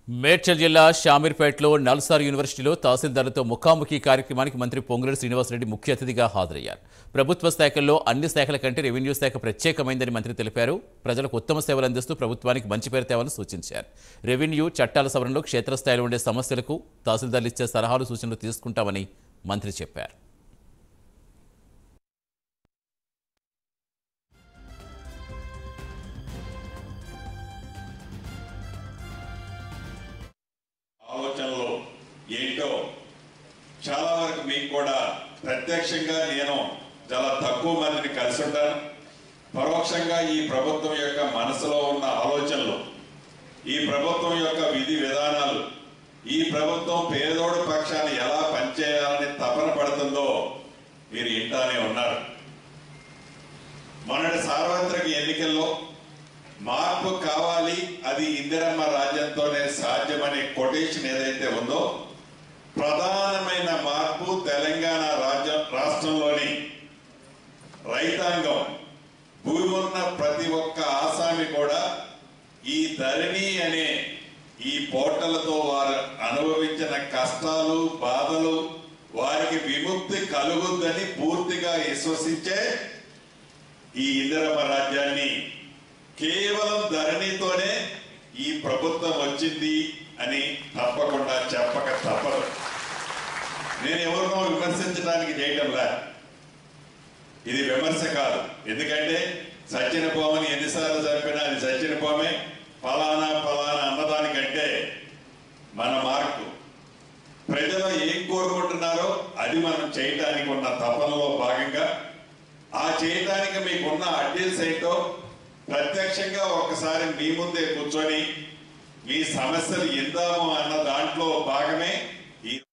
మేడ్చల్ జిల్లా షామీర్పేటలో నల్సార్ యూనివర్సిటీలో తహసీల్దార్లతో ముఖాముఖి కార్యక్రమానికి మంత్రి పొంగులేటి శ్రీనివాసరెడ్డి ముఖ్య అతిథిగా హాజరయ్యారు ప్రభుత్వ శాఖల్లో అన్ని శాఖల కంటే రెవెన్యూ శాఖ ప్రత్యేకమైందని మంత్రి తెలిపారు ప్రజలకు ఉత్తమ సేవలు అందిస్తూ ప్రభుత్వానికి మంచి పేరు తేవాలని సూచించారు రెవెన్యూ చట్టాల సవరణలో క్షేత్రస్థాయిలో ఉండే సమస్యలకు తహసీల్దార్లు ఇచ్చే సలహాలు సూచనలు తీసుకుంటామని మంత్రి చెప్పారు ఆలోచనలు ఏంటో చాలా వరకు మీకు కూడా ప్రత్యక్షంగా నేను చాలా తక్కువ మందిని కలిసి ఉంటాను పరోక్షంగా ఈ ప్రభుత్వం యొక్క మనసులో ఉన్న ఆలోచనలు ఈ ప్రభుత్వం యొక్క విధి విధానాలు ఈ ప్రభుత్వం పేదోడు పక్షాన్ని ఎలా పనిచేయాలని తపన పడుతుందో మీరు ఇంటానే ఉన్నారు మొన్నటి సార్వత్రిక ఎన్నికల్లో మార్పు కావాలి అది ఇందిరమ్మ రాజ్యంతోనే సాధ్యమనే కొటేషన్ ఏదైతే ఉందో ప్రధానమైన మార్పు తెలంగాణ రాజ్యం రాష్ట్రంలోని రైతాంగం భూమి ఉన్న ప్రతి ఒక్క ఆసామి కూడా ఈ ధరణి అనే ఈ పోర్టలతో వారు అనుభవించిన కష్టాలు బాధలు వారికి విముక్తి కలుగుద్దని పూర్తిగా విశ్వసించే ఈ ఇందిరమ్మ రాజ్యాన్ని కేవలం ధరణితోనే ఈ ప్రభుత్వం వచ్చింది అని తప్పకుండా చెప్పక తప్పదు నేను ఎవరినో విమర్శించడానికి చేయటంలా ఇది విమర్శ కాదు ఎందుకంటే సచిన పోమని ఎన్నిసార్లు చంపినా అది సచిన పోమే ఫలానా ఫలానా అన్నదానికంటే మన మార్కు ప్రజలు ఏం కోరుకుంటున్నారో అది మనం చేయటానికి ఉన్న తపనలో భాగంగా ఆ చేయటానికి మీకున్న అడ్డీల్స్ ఏంటో ప్రత్యక్షంగా ఒకసారి మీ ముందే కూర్చొని మీ సమస్యలు ఇందాము అన్న దాంట్లో భాగమే ఈ